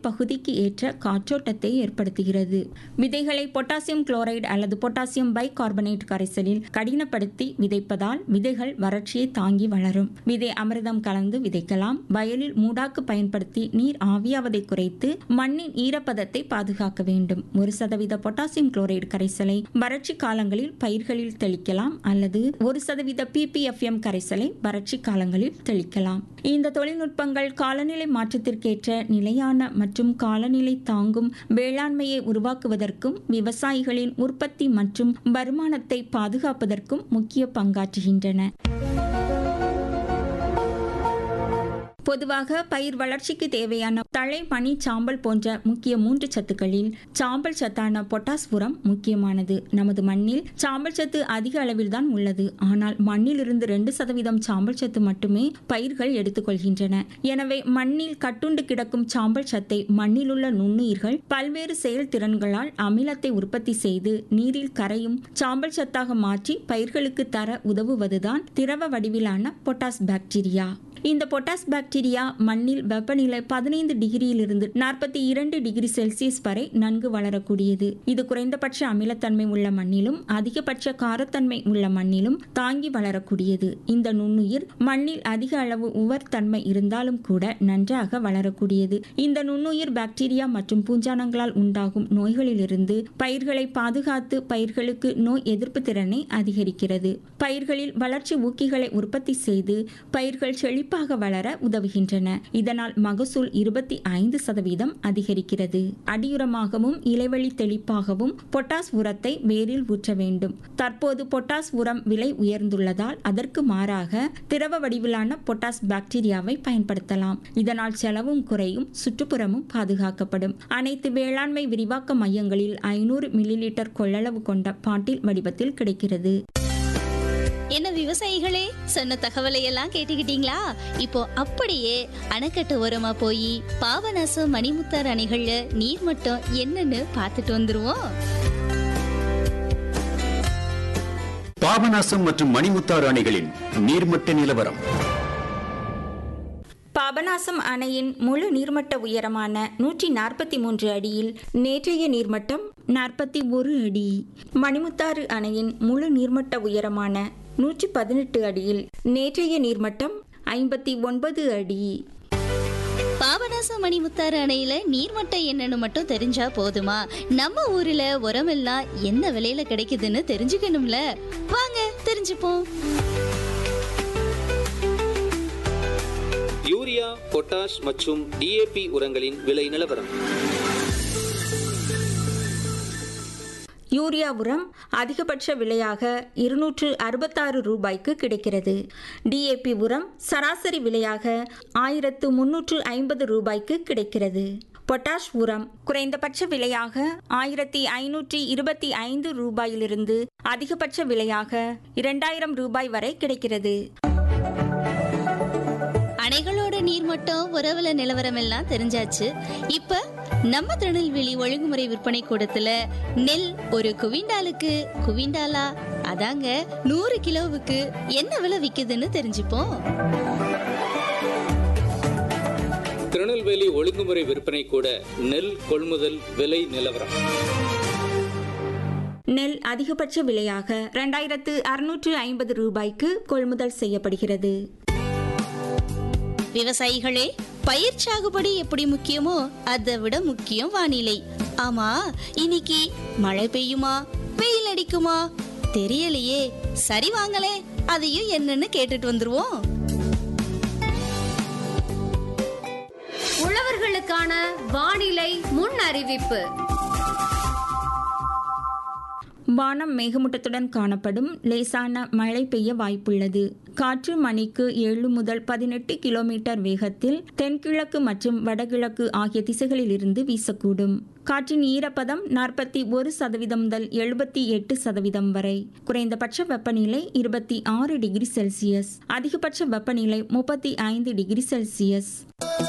பகுதிக்கு ஏற்ற காற்றோட்டத்தை ஏற்படுத்துகிறது விதைகளை பொட்டாசியம் குளோரைடு அல்லது பொட்டாசியம் பை கார்பனேட் கரைசலில் கடினப்படுத்தி விதைப்பதால் விதைகள் வறட்சியை தாங்கி வளரும் விதை அமிர்தம் கலந்து விதைக்கலாம் வயலில் மூடாக்கு பயன்படுத்தி நீர் ஆவியாவதை குறைத்து மண்ணின் ஈரப்பதத்தை பாதுகாக்க வேண்டும் ஒரு சதவீத பொட்டாசியம் குளோரைடு கரைசலை வறட்சி காலங்களில் பயிர்களில் தெளிக்கலாம் அல்லது ஒரு சதவீத பிபிஎஃப்எம் கரைசலை வறட்சி காலங்களில் தெளிக்கலாம் இந்த தொழில்நுட்பங்கள் காலநிலை மாற்றத்திற்கேற்ற நிலையான மற்றும் காலநிலை தாங்கும் வேளாண்மையை உருவாக்குவதற்கும் விவசாயிகளின் உற்பத்தி மற்றும் வருமானத்தை பாதுகாப்பதற்கும் முக்கிய பங்காற்றுகின்றன பொதுவாக பயிர் வளர்ச்சிக்கு தேவையான தழை பனி சாம்பல் போன்ற முக்கிய மூன்று சத்துக்களில் சாம்பல் சத்தான பொட்டாஸ் உரம் முக்கியமானது நமது மண்ணில் சாம்பல் சத்து அதிக அளவில் தான் உள்ளது ஆனால் மண்ணிலிருந்து ரெண்டு சதவீதம் சாம்பல் சத்து மட்டுமே பயிர்கள் எடுத்துக்கொள்கின்றன எனவே மண்ணில் கட்டுண்டு கிடக்கும் சாம்பல் சத்தை மண்ணிலுள்ள நுண்ணுயிர்கள் பல்வேறு செயல்திறன்களால் அமிலத்தை உற்பத்தி செய்து நீரில் கரையும் சாம்பல் சத்தாக மாற்றி பயிர்களுக்கு தர உதவுவதுதான் திரவ வடிவிலான பொட்டாஸ் பாக்டீரியா இந்த பொட்டாஸ் பாக்டீரியா மண்ணில் வெப்பநிலை பதினைந்து டிகிரியிலிருந்து நாற்பத்தி இரண்டு டிகிரி செல்சியஸ் வரை நன்கு வளரக்கூடியது இது குறைந்தபட்ச அமிலத்தன்மை உள்ள மண்ணிலும் அதிகபட்ச காரத்தன்மை உள்ள மண்ணிலும் தாங்கி வளரக்கூடியது இந்த நுண்ணுயிர் மண்ணில் அதிக அளவு உவர் தன்மை இருந்தாலும் கூட நன்றாக வளரக்கூடியது இந்த நுண்ணுயிர் பாக்டீரியா மற்றும் பூஞ்சானங்களால் உண்டாகும் நோய்களிலிருந்து பயிர்களை பாதுகாத்து பயிர்களுக்கு நோய் எதிர்ப்பு திறனை அதிகரிக்கிறது பயிர்களில் வளர்ச்சி ஊக்கிகளை உற்பத்தி செய்து பயிர்கள் செழிப்பு சிறப்பாக வளர உதவுகின்றன இதனால் மகசூல் இருபத்தி ஐந்து சதவீதம் அதிகரிக்கிறது அடியுரமாகவும் இலைவழி தெளிப்பாகவும் பொட்டாஸ் உரத்தை வேரில் ஊற்ற வேண்டும் தற்போது பொட்டாஸ் உரம் விலை உயர்ந்துள்ளதால் அதற்கு மாறாக திரவ வடிவிலான பொட்டாஸ் பாக்டீரியாவை பயன்படுத்தலாம் இதனால் செலவும் குறையும் சுற்றுப்புறமும் பாதுகாக்கப்படும் அனைத்து வேளாண்மை விரிவாக்க மையங்களில் ஐநூறு மில்லி லிட்டர் கொள்ளளவு கொண்ட பாட்டில் வடிவத்தில் கிடைக்கிறது என்ன விவசாயிகளே சொன்ன தகவலை எல்லாம் கேட்டுக்கிட்டீங்களா இப்போ அப்படியே அணைக்கட்டு ஓரமா போய் பாபநாசம் மணிமுத்தார் அணைகள்ல நீர் மட்டம் என்னன்னு பார்த்துட்டு வந்துருவோம் பாபநாசம் மற்றும் மணிமுத்தாறு அணைகளின் நீர்மட்ட நிலவரம் பாபநாசம் அணையின் முழு நீர்மட்ட உயரமான நூற்றி நாற்பத்தி மூன்று அடியில் நேற்றைய நீர்மட்டம் நாற்பத்தி ஒரு அடி மணிமுத்தாறு அணையின் முழு நீர்மட்ட உயரமான நூற்றி பதினெட்டு அடியில் நேற்றைய நீர்மட்டம் ஐம்பத்தி ஒன்பது அடி பாபநாசம் மணிமுத்தாறு அணையில நீர்மட்டம் என்னன்னு மட்டும் தெரிஞ்சா போதுமா நம்ம ஊர்ல உரமெல்லாம் என்ன விலையில கிடைக்குதுன்னு தெரிஞ்சுக்கணும்ல வாங்க தெரிஞ்சுப்போம் யூரியா பொட்டாஷ் மற்றும் டிஏபி உரங்களின் விலை நிலவரம் யூரியா உரம் அதிகபட்ச விலையாக இருநூற்று அறுபத்தாறு ரூபாய்க்கு கிடைக்கிறது டிஏபி உரம் சராசரி விலையாக ஆயிரத்து முன்னூற்று ஐம்பது ரூபாய்க்கு கிடைக்கிறது பொட்டாஷ் உரம் குறைந்தபட்ச விலையாக ஆயிரத்தி ஐநூற்றி இருபத்தி ஐந்து ரூபாயிலிருந்து அதிகபட்ச விலையாக இரண்டாயிரம் ரூபாய் வரை கிடைக்கிறது அணைகளோட நீர்மட்டம் உறவுல நிலவரம் எல்லாம் தெரிஞ்சாச்சு இப்ப நம்ம திருநெல்வேலி ஒழுங்குமுறை விற்பனை கூடத்துல நெல் ஒரு குவிண்டாலுக்கு குவிண்டாலா அதாங்க நூறு கிலோவுக்கு என்ன விலை விக்குதுன்னு தெரிஞ்சுப்போம் திருநெல்வேலி ஒழுங்குமுறை விற்பனை கூட நெல் கொள்முதல் விலை நிலவரம் நெல் அதிகபட்ச விலையாக இரண்டாயிரத்து அறுநூற்று ஐம்பது ரூபாய்க்கு கொள்முதல் செய்யப்படுகிறது விவசாயிகளே பயிர் சாகுபடி எப்படி முக்கியமோ அதை விட முக்கியம் வானிலை ஆமா இன்னைக்கு மழை பெய்யுமா வெயில் அடிக்குமா தெரியலையே சரி வாங்களே அதையும் என்னன்னு கேட்டுட்டு வந்துருவோம் உழவர்களுக்கான வானிலை முன் அறிவிப்பு வானம் மேகமூட்டத்துடன் காணப்படும் லேசான மழை பெய்ய வாய்ப்புள்ளது காற்று மணிக்கு ஏழு முதல் பதினெட்டு கிலோமீட்டர் வேகத்தில் தென்கிழக்கு மற்றும் வடகிழக்கு ஆகிய திசைகளில் இருந்து வீசக்கூடும் காற்றின் ஈரப்பதம் நாற்பத்தி ஒரு சதவீதம் முதல் எழுபத்தி எட்டு சதவீதம் வரை குறைந்தபட்ச வெப்பநிலை இருபத்தி ஆறு டிகிரி செல்சியஸ் அதிகபட்ச வெப்பநிலை முப்பத்தி ஐந்து டிகிரி செல்சியஸ்